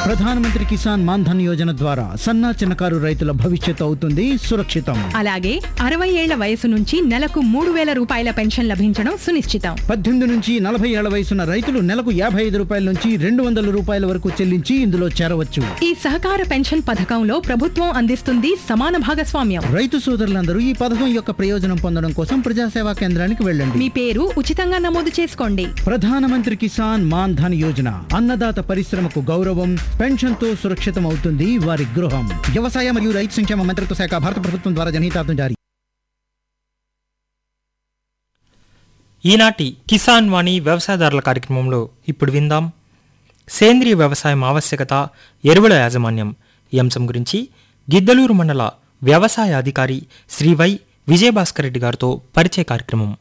ప్రధానమంత్రి కిసాన్ మాన్ధన్ యోజన ద్వారా సన్నా చిన్నకారు రైతుల భవిష్యత్తు అవుతుంది సురక్షితం అలాగే అరవై ఏళ్ల వయసు నుంచి నెలకు మూడు వేల రూపాయల పెన్షన్ లభించడం సునిశ్చితం పద్దెనిమిది నుంచి నలభై ఏళ్ల వయసున్న రైతులు నెలకు యాభై ఐదు రూపాయల నుంచి రెండు వందల రూపాయల వరకు చెల్లించి ఇందులో చేరవచ్చు ఈ సహకార పెన్షన్ పథకంలో ప్రభుత్వం అందిస్తుంది సమాన భాగస్వామ్యం రైతు సోదరులందరూ ఈ పథకం యొక్క ప్రయోజనం పొందడం కోసం ప్రజాసేవా కేంద్రానికి వెళ్ళండి మీ పేరు ఉచితంగా నమోదు చేసుకోండి ప్రధానమంత్రి కిసాన్ మాన్ ధన్ యోజన అన్నదాత పరిశ్రమకు గౌరవం పెన్షన్ తో సురక్షితం అవుతుంది వారి గృహం వ్యవసాయ మరియు రైతు సంక్షేమ మంత్రిత్వ శాఖ భారత ప్రభుత్వం ద్వారా జనహితార్థం జారీ ఈనాటి కిసాన్ వాణి వ్యవసాయదారుల కార్యక్రమంలో ఇప్పుడు విందాం సేంద్రియ వ్యవసాయం ఆవశ్యకత ఎరువుల యాజమాన్యం ఈ అంశం గురించి గిద్దలూరు మండల వ్యవసాయ అధికారి శ్రీ వై విజయభాస్కర్ రెడ్డి గారితో పరిచయ కార్యక్రమం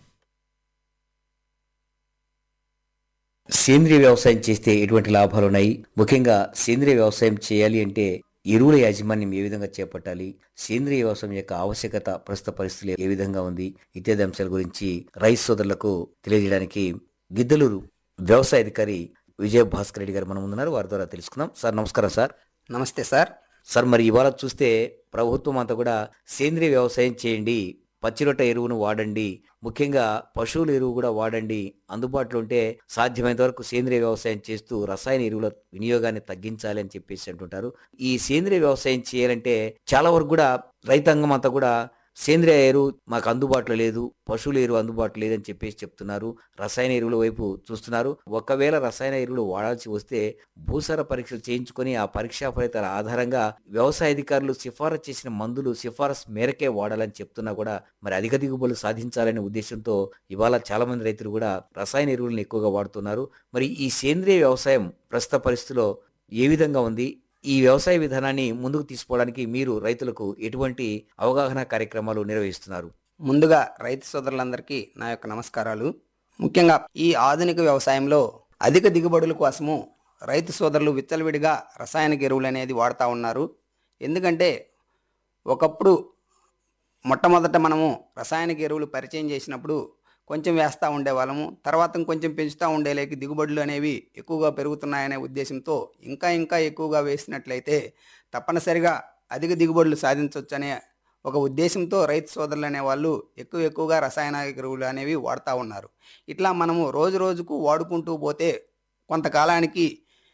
సేంద్రియ వ్యవసాయం చేస్తే ఎటువంటి లాభాలు ఉన్నాయి ముఖ్యంగా సేంద్రియ వ్యవసాయం చేయాలి అంటే ఎరువుల యాజమాన్యం ఏ విధంగా చేపట్టాలి సేంద్రియ వ్యవసాయం యొక్క ఆవశ్యకత ప్రస్తుత పరిస్థితులు ఏ విధంగా ఉంది ఇత్యాది అంశాల గురించి రైతు సోదరులకు తెలియజేయడానికి గిద్దలూరు వ్యవసాయ అధికారి విజయ భాస్కర్ రెడ్డి గారు మన ముందున్నారు వారి ద్వారా తెలుసుకుందాం సార్ నమస్కారం సార్ నమస్తే సార్ సార్ మరి ఇవాళ చూస్తే ప్రభుత్వం అంతా కూడా సేంద్రియ వ్యవసాయం చేయండి పచ్చిరొట్ట ఎరువును వాడండి ముఖ్యంగా పశువుల ఎరువు కూడా వాడండి అందుబాటులో ఉంటే సాధ్యమైనంత వరకు సేంద్రియ వ్యవసాయం చేస్తూ రసాయన ఎరువుల వినియోగాన్ని తగ్గించాలి అని చెప్పేసి అంటుంటారు ఈ సేంద్రియ వ్యవసాయం చేయాలంటే చాలా వరకు కూడా రైతాంగం అంతా కూడా సేంద్రియ ఎరువు మాకు అందుబాటులో లేదు పశువుల ఎరువు అందుబాటులో లేదని చెప్పేసి చెప్తున్నారు రసాయన ఎరువుల వైపు చూస్తున్నారు ఒకవేళ రసాయన ఎరువులు వాడాల్సి వస్తే భూసార పరీక్షలు చేయించుకొని ఆ పరీక్షా ఫలితాల ఆధారంగా వ్యవసాయ అధికారులు సిఫారసు చేసిన మందులు సిఫారసు మేరకే వాడాలని చెప్తున్నా కూడా మరి అధిక దిగుబడులు సాధించాలనే ఉద్దేశంతో ఇవాళ చాలా మంది రైతులు కూడా రసాయన ఎరువులను ఎక్కువగా వాడుతున్నారు మరి ఈ సేంద్రియ వ్యవసాయం ప్రస్తుత పరిస్థితిలో ఏ విధంగా ఉంది ఈ వ్యవసాయ విధానాన్ని ముందుకు తీసుకోవడానికి మీరు రైతులకు ఎటువంటి అవగాహన కార్యక్రమాలు నిర్వహిస్తున్నారు ముందుగా రైతు సోదరులందరికీ నా యొక్క నమస్కారాలు ముఖ్యంగా ఈ ఆధునిక వ్యవసాయంలో అధిక దిగుబడుల కోసము రైతు సోదరులు విచ్చలవిడిగా రసాయనిక ఎరువులు అనేది వాడుతూ ఉన్నారు ఎందుకంటే ఒకప్పుడు మొట్టమొదట మనము రసాయనిక ఎరువులు పరిచయం చేసినప్పుడు కొంచెం వేస్తూ ఉండేవాళ్ళము తర్వాత ఇంకొంచెం పెంచుతూ ఉండేలేకి దిగుబడులు అనేవి ఎక్కువగా పెరుగుతున్నాయనే ఉద్దేశంతో ఇంకా ఇంకా ఎక్కువగా వేసినట్లయితే తప్పనిసరిగా అధిక దిగుబడులు సాధించవచ్చనే ఒక ఉద్దేశంతో రైతు సోదరులు అనే వాళ్ళు ఎక్కువ ఎక్కువగా రసాయన ఎరువులు అనేవి వాడుతూ ఉన్నారు ఇట్లా మనము రోజు రోజుకు వాడుకుంటూ పోతే కొంతకాలానికి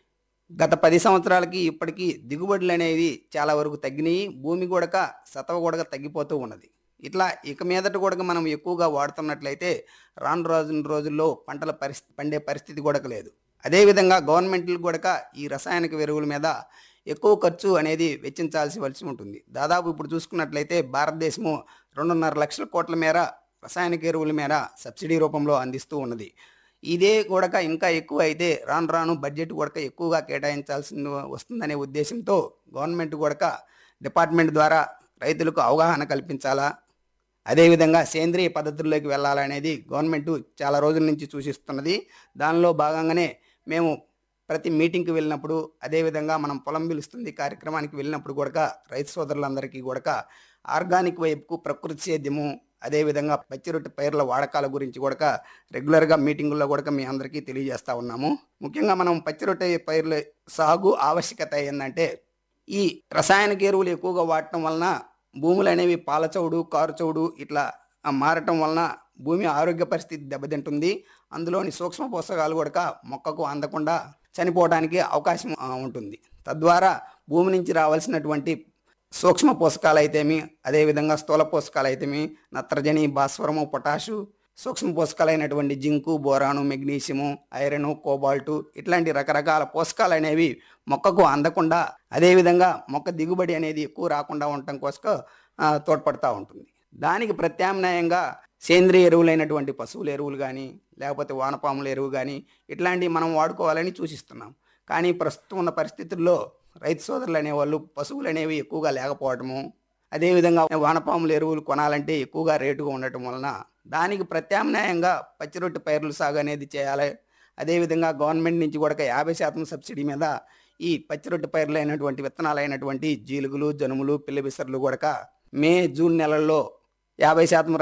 గత పది సంవత్సరాలకి ఇప్పటికీ దిగుబడులు అనేవి చాలా వరకు తగ్గినాయి భూమి కూడా సతవ కూడా తగ్గిపోతూ ఉన్నది ఇట్లా ఇక మీదట కూడా మనం ఎక్కువగా వాడుతున్నట్లయితే రాను రోజు రోజుల్లో పంటల పరిస్థితి పండే పరిస్థితి కూడా లేదు అదేవిధంగా గవర్నమెంట్లు కూడా ఈ రసాయనిక ఎరువుల మీద ఎక్కువ ఖర్చు అనేది వెచ్చించాల్సి వలసి ఉంటుంది దాదాపు ఇప్పుడు చూసుకున్నట్లయితే భారతదేశము రెండున్నర లక్షల కోట్ల మేర రసాయనిక ఎరువుల మేర సబ్సిడీ రూపంలో అందిస్తూ ఉన్నది ఇదే కూడా ఇంకా ఎక్కువ అయితే రాను రాను బడ్జెట్ కూడా ఎక్కువగా కేటాయించాల్సి వస్తుందనే ఉద్దేశంతో గవర్నమెంట్ కూడా డిపార్ట్మెంట్ ద్వారా రైతులకు అవగాహన కల్పించాలా అదేవిధంగా సేంద్రియ పద్ధతుల్లోకి వెళ్ళాలనేది గవర్నమెంట్ చాలా రోజుల నుంచి సూచిస్తున్నది దానిలో భాగంగానే మేము ప్రతి మీటింగ్కి వెళ్ళినప్పుడు అదేవిధంగా మనం పొలం పిలుస్తుంది కార్యక్రమానికి వెళ్ళినప్పుడు కూడా రైతు సోదరులందరికీ కూడా ఆర్గానిక్ వైపుకు ప్రకృతి సేద్యము అదేవిధంగా పచ్చిరొట్టె పైర్ల వాడకాల గురించి కూడా రెగ్యులర్గా మీటింగుల్లో కూడా మీ అందరికీ తెలియజేస్తూ ఉన్నాము ముఖ్యంగా మనం పచ్చిరొట్టె పైర్ల సాగు ఆవశ్యకత ఏంటంటే ఈ రసాయనిక ఎరువులు ఎక్కువగా వాడటం వలన భూములు అనేవి పాలచౌడు కారుచౌడు ఇట్లా ఆ మారటం వలన భూమి ఆరోగ్య పరిస్థితి దెబ్బతింటుంది అందులోని సూక్ష్మ పోషకాలు కూడా మొక్కకు అందకుండా చనిపోవడానికి అవకాశం ఆ, ఉంటుంది తద్వారా భూమి నుంచి రావాల్సినటువంటి సూక్ష్మ పోషకాలు అయితేమి అదేవిధంగా స్థూల పోషకాలు అయితేమి నత్రజని భాస్వరము పొటాషు సూక్ష్మ పోషకాలైనటువంటి zinc boron magnesium iron cobalt ఇట్లాంటి రకరకాల పోషకాలు అనేవి మొక్కకు అందకుండా అదేవిధంగా మొక్క దిగుబడి అనేది ఎక్కువ రాకుండా ఉండటం కోసం ఆ, తోడ్పడతా ఉంటుంది దానికి ప్రత్యామ్నాయంగా సేంద్రియ ఎరువులైనటువంటి పశువుల ఎరువులు కానీ లేకపోతే వానపాముల ఎరువు కానీ ఇట్లాంటివి మనం వాడుకోవాలని సూచిస్తున్నాం కానీ ప్రస్తుతం ఉన్న పరిస్థితుల్లో రైతు సోదరులు అనేవాళ్ళు పశువులు అనేవి ఎక్కువగా లేకపోవటము అదేవిధంగా వానపాముల ఎరువులు కొనాలంటే ఎక్కువగా రేటుగా ఉండటం వలన దానికి ప్రత్యామ్నాయంగా పచ్చిరొట్టె పైర్లు సాగు అనేది చేయాలి అదేవిధంగా గవర్నమెంట్ నుంచి కూడా యాభై శాతం సబ్సిడీ మీద ఈ పచ్చిరొట్టె పైర్లు అయినటువంటి విత్తనాలు అయినటువంటి జీలుగులు జనుములు పిల్లబిసర్లు కూడా మే జూన్ నెలల్లో యాభై శాతం